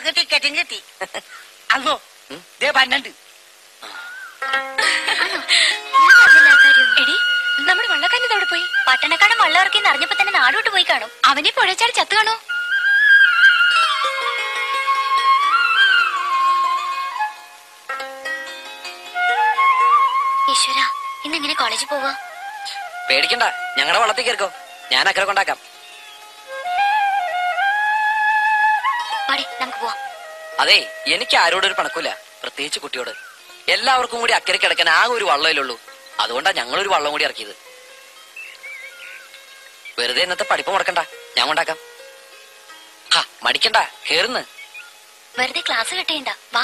ഞങ്ങൾക്ക് ടിക്കറ്റും കിട്ടി അല്ലോ ദേ പന്നുണ്ട് എടി നമ്മുടെ വള്ളക്കാരൻ അവിടെ പോയി പട്ടണക്കാരൻ വള്ളം ഇറക്കി അറിഞ്ഞപ്പോ തന്നെ നാടോട്ട് പോയി കാണും അവനെ പുഴച്ചാടി ചത്തു കാണോ ഈശ്വര ഇന്നെങ്ങനെ കോളേജിൽ പോവാ പേടിക്കണ്ട ഞങ്ങളുടെ വള്ളത്തിൽ കയറിക്കോ ഞാൻ അക്കരെ കൊണ്ടാക്കാം പാടി നമുക്ക് പോവാം അതെ എനിക്ക് ആരോടും ഒരു പണക്കൂല പ്രത്യേകിച്ച് കുട്ടിയോട് എല്ലാവർക്കും കൂടി അക്കരെ കിടക്കാൻ ആ ഒരു വള്ളയിലുള്ളൂ അതുകൊണ്ടാ ഞങ്ങളൊരു വള്ളം കൂടി ഇറക്കിയത് വെറുതെ ഇന്നത്തെ പഠിപ്പ് മുടക്കണ്ട ഞാൻ കൊണ്ടാക്കാം ഹാ മടിക്കണ്ട കേറുന്ന് വെറുതെ ക്ലാസ് കിട്ടേണ്ട വാ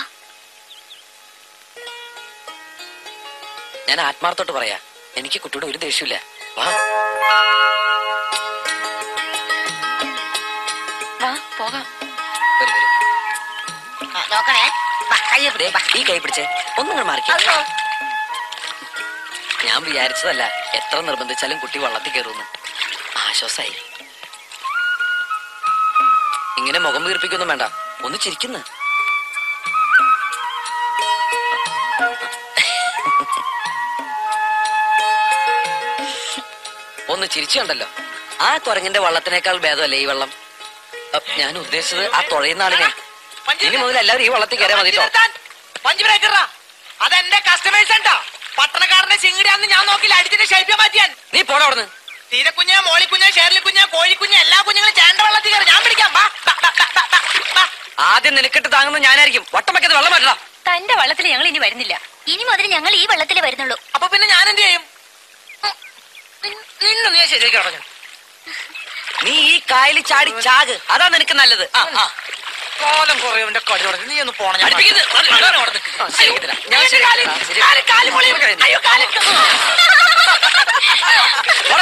ഞാൻ ആത്മാർത്ഥോട്ട് പറയാ എനിക്ക് കുട്ടിയോട് ഒരു ദേഷ്യമില്ല വാ വാ പോകാം വരൂ, വരൂ. ആ, നോക്കണേ വാ, കയ്യെ ദേ, പിടി, വാ. ഈ കൈ പിടിച്ചേ ഒന്നും മാറിക്ക അല്ലോ ഞാൻ വിചാരിച്ചതല്ല എത്ര നിർബന്ധിച്ചാലും കുട്ടി വള്ളത്തിൽ കയറുന്നു ആശ്വാസായി ഇങ്ങനെ മുഖം വീർപ്പിക്കൊന്നും വേണ്ട ഒന്ന് ചിരിക്കുന്നു ഒന്ന് ചിരിച്ചു കണ്ടല്ലോ ആ കുരങ്ങിന്റെ വള്ളത്തിനേക്കാൾ ഭേദമല്ലേ ഈ വെള്ളം അ, ഞാൻ ഉദ്ദേശിച്ചത് ആ തുഴയുന്ന ആളിനെ ഇനി മുതൽ എല്ലാവരും ഈ വള്ളത്തിൽ കയറിയാൽ മതി കേട്ടോ പഞ്ച് ബ്രേക്കറാ അതെന്റെ കസ്റ്റമേഴ്സ് ഉണ്ടാ പട്ടണക്കാരന്റെ ചിങ്ങിടിയാന്ന് ഞാൻ നോക്കില്ല അടിച്ചിട്ട് ഷേപ്പിയാ മാറ്റിയാൻ നീ പോടാ അവിടുന്ന് തീരക്കുഞ്ഞ് മോളിക്കുഞ്ഞ് ഷേർലി കുഞ്ഞ് കോഴിക്കുഞ്ഞ് എല്ലാ കുഞ്ഞുങ്ങളും ചേണ്ട വെള്ളത്തിൽ കയറി ഞാൻ പിടിക്കാം വാ, വാ, വാ, വാ, വാ, വാ, വാ. ആദ്യം നിനക്കിട്ട് താങ്ങുന്നത് ഞാനായിരിക്കും വട്ടം വെക്കത് വെള്ളം മാറ്റടാ തന്റെ വള്ളത്തിൽ ഞങ്ങൾ ഇനി വരുന്നില്ല ഇനി മുതൽ ഞങ്ങൾ ഈ വെള്ളത്തിലേ വരുന്നുള്ളൂ അപ്പൊ പിന്നെ ഞാൻ എന്ത് ചെയ്യും ഉം, നിൻ- നിന്നെ നീ ശരിയാക്കി പറഞ്ഞു നീ ഈ കായലിൽ ചാടി ചാക് അതാ നിനക്ക് നല്ലത് ആ, ആ. കോലം കുറയവന്റെ കളി തുടങ്ങി നീ ഒന്ന് പോണം ഞാൻ അടുപ്പിക്കരുത്. അവിടെ നിൽക്ക്. അവിടെ നിൽക്ക്. ആ, ശരിയാക്കിത്തരാം. ഞാൻ അയ്യോ, കാല്, ശരിയാക്കിത്തരാം. ശരിയാക്കിത്തരാം. കാല്, കാല് പൊളിയും. അയ്യോ, കാല്. വാ,